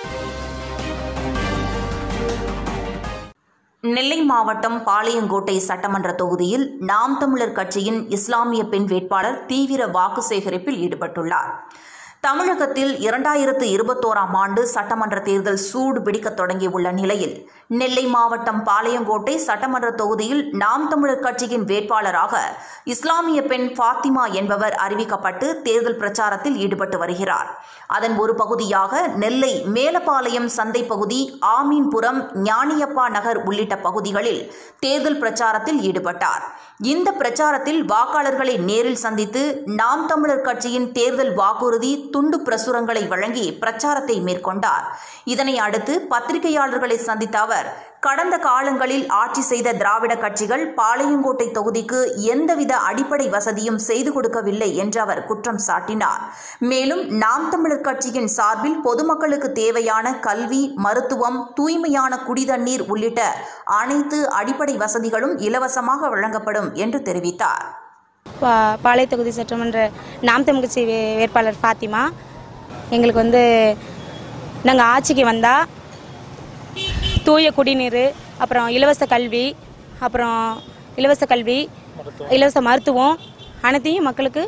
நெல்லை மாவட்டம் பாளையங்கோட்டை சட்டமன்ற தொகுதியில் நாம் தமிழர் கட்சியின் இஸ்லாமிய பெண் வேட்பாளர் தீவிர வாக்கு சேகரிப்பில் ஈடுபட்டுள்ளார் தமிழகத்தில் இரண்டாயிரத்து இருபத்தோராம் ஆண்டு சட்டமன்ற தேர்தல் சூடு பிடிக்கத் தொடங்கியுள்ள நிலையில் நெல்லை மாவட்டம் பாளையங்கோட்டை சட்டமன்ற தொகுதியில் நாம் தமிழர் கட்சியின் வேட்பாளராக இஸ்லாமிய பெண் ஃபாத்திமா என்பவர் அறிவிக்கப்பட்டு தேர்தல் பிரச்சாரத்தில் ஈடுபட்டு வருகிறார் அதன் ஒரு பகுதியாக நெல்லை மேலப்பாளையம் சந்தை பகுதி ஆமீன்புரம் ஞானியப்பா நகர் உள்ளிட்ட பகுதிகளில் தேர்தல் பிரச்சாரத்தில் ஈடுபட்டார் இந்த பிரச்சாரத்தில் வாக்காளர்களை நேரில் சந்தித்து நாம் தமிழர் கட்சியின் தேர்தல் வாக்குறுதி துண்டு பிரசுரங்களை வழங்கி பிரச்சாரத்தை மேற்கொண்டார் இதனை அடுத்து பத்திரிகையாளர்களை சந்தித்த அவர் கடந்த காலங்களில் ஆட்சி செய்த திராவிட கட்சிகள் பாளையங்கோட்டை தொகுதிக்கு எந்தவித அடிப்படை வசதியும் செய்து கொடுக்கவில்லை என்று அவர் குற்றம் சாட்டினார் மேலும் நாம் தமிழர் கட்சியின் சார்பில் பொதுமக்களுக்கு தேவையான கல்வி மருத்துவம் தூய்மையான குடிதண்ணீர் உள்ளிட்ட அனைத்து அடிப்படை வசதிகளும் இலவசமாக வழங்கப்படும் என்று தெரிவித்தார் பா- பாளை தொகுதி சட்டமன்ற நாம் தமிழ் கட்சி வே- வேட்பாளர் ஃபாத்திமா எங்களுக்கு வந்து நாங்கள் ஆட்சிக்கு வந்தால் தூய குடிநீர் அப்புறம் இலவச கல்வி அப்புறம் இலவச கல்வி இலவச மருத்துவம் அனைத்தையும் மக்களுக்கு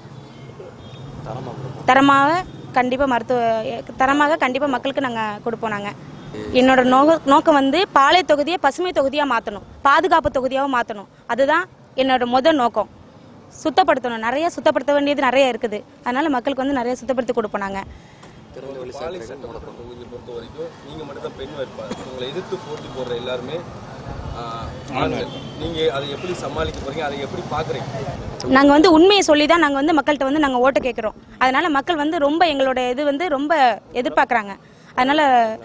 தரமாக கண்டிப்பாக மருத்துவ தரமாக கண்டிப்பாக மக்களுக்கு நாங்கள் கொடுப்போம் நாங்கள் என்னோட நோக நோக்கம் வந்து பாளை தொகுதியை பசுமை தொகுதியாக மாற்றணும் பாதுகாப்பு தொகுதியாகவும் மாற்றணும் அதுதான் என்னோட முதல் நோக்கம் சுத்தப்படுத்தணும் நிறைய சுத்தப்படுத்த வேண்டியது நிறைய இருக்குது அதனால மக்களுக்கு வந்து நிறைய சுத்தப்படுத்தி கொடுப்போம் நாங்கள் பாலை சட்டமன்ற தொகுதியை பொறுத்த வரைக்கும் நீங்க மட்டும் தான் பெண் வேட்பாளர் உங்களை எதிர்த்து போட்டி போடுற எல்லாருமே ஆஹ், ஆண்கள் நீங்க அதை எப்படி சமாளிக்க போறீங்க அதை எப்படி பாக்குறீங்க நாங்கள் வந்து உண்மையை சொல்லி தான் நாங்கள் வந்து மக்கள்கிட்ட வந்து நாங்கள் ஓட்டு கேட்குறோம் அதனால மக்கள் வந்து ரொம்ப எங்களோட இது வந்து ரொம்ப எதிர்பார்க்குறாங்க அதனால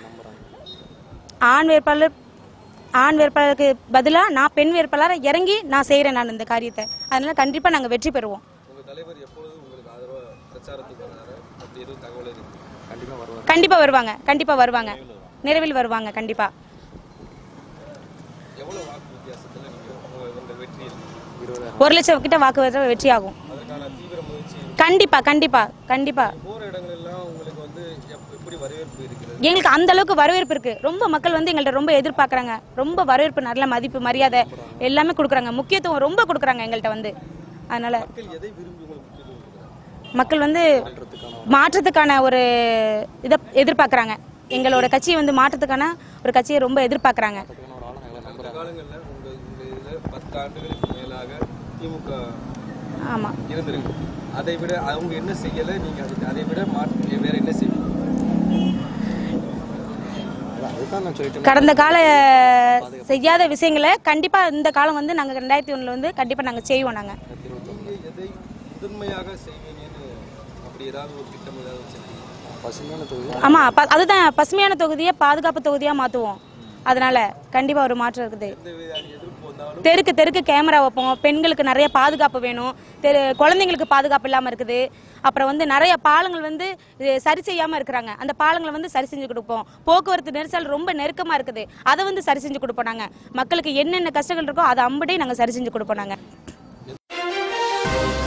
ஆண் வேட்பாளர் ஆண் வேட்பாளருக்கு பதிலாக நான் பெண் வேட்பாளராக இறங்கி நான் செய்கிறேன் நான் இந்த காரியத்தை அதனால கண்டிப்பாக நாங்கள் வெற்றி பெறுவோம் உங்க தலைவர் எப்பொழுது உங்களுக்கு ஆதரவா பிரச்சாரத்துக்கு வராரு அப்படி எதுவும் தகவல் இருக்கு கண்டிப்பா வருவார் கண்டிப்பாக வருவாங்க கண்டிப்பாக வருவாங்க நிறைவில் வருவாங்க கண்டிப்பாக எவ்வளவு வாக்கு வித்தியாசத்துல நீங்க உங்க உங்க வெற்றி இருக்கு ஒரு லட்சம் கிட்ட வாக்கு வர வெற்றி ஆகும் அதற்கான தீவிர முயற்சி கண்டிப்பாக கண்டிப்பாக கண்டிப்பாக போற இடங்கள் எல்லாம் உங்களுக்கு வந்து எப்- எப்படி வரவேற்பு இருக்கிறது எங்களுக்கு அந்த அளவுக்கு வரவேற்பு இருக்கு ரொம்ப மக்கள் வந்து எங்கள்ட்ட ரொம்ப எதிர்பார்க்கறாங்க ரொம்ப வரவேற்பு நல்ல மதிப்பு மரியாதை எல்லாமே கொடுக்குறாங்க முக்கியத்துவம் ரொம்ப கொடுக்குறாங்க எங்கள்ட்ட வந்து அதனால மக்கள் எதை விரும்பி உங்களுக்கு முக்கியத்துவம் கொடுக்குறாங்க மக்கள் வந்து மாற்றத்துக்கான ஒரு இதை எதிர்பார்க்கறாங்க எங்களோட கட்சியை வந்து மாற்றத்துக்கான ஒரு கட்சியை ரொம்ப எதிர்பார்க்கறாங்க அந்த காலங்கள்ல உங்க உங்க இதுல பத்து ஆண்டுகளுக்கு மேலாக திமுக ஆமாம் இருந்திருக்கு அதை விட அவங்க என்ன செய்யல நீங்க அதுக்கு அதை விட மாற்று வேற என்ன செய்வீங்க கடந்த கால செய்யாத விஷயங்களை கண்டிப்பா இந்த காலம் வந்து நாங்க ரெண்டாயிரத்தி ஒண்ணுல வந்து கண்டிப்பா நாங்க செய்வோம் நாங்க நீங்க எதை முதன்மையாக செய்வீங்கன்னு அப்படி ஏதாவது ஒரு திட்டம் ஏதாவது வச்சிருக்கீங்க ஆமா ப- அதுதான் பசுமையான தொகுதியை பாதுகாப்பு தொகுதியா மாத்துவோம் அதனால கண்டிப்பா ஒரு மாற்றம் இருக்குது எந்த வித எதிர்ப்பு வந்தாலும் தெருக்கு தெருக்கு கேமரா வைப்போம் பெண்களுக்கு நிறைய பாதுகாப்பு வேணும் தெரு குழந்தைங்களுக்கு பாதுகாப்பு இல்லாமல் இருக்குது அப்புறம் வந்து நிறைய பாலங்கள் வந்து இது சரி செய்யாமல் இருக்கிறாங்க அந்த பாலங்களை வந்து சரி செஞ்சு கொடுப்போம் போக்குவரத்து நெரிசல் ரொம்ப நெருக்கமாக இருக்குது அதை வந்து சரி செஞ்சு கொடுப்போம் நாங்கள் மக்களுக்கு என்னென்ன கஷ்டங்கள் இருக்கோ அதை அம்படி நாங்கள் சரி செஞ்சு கொடுப்போம் நாங்கள்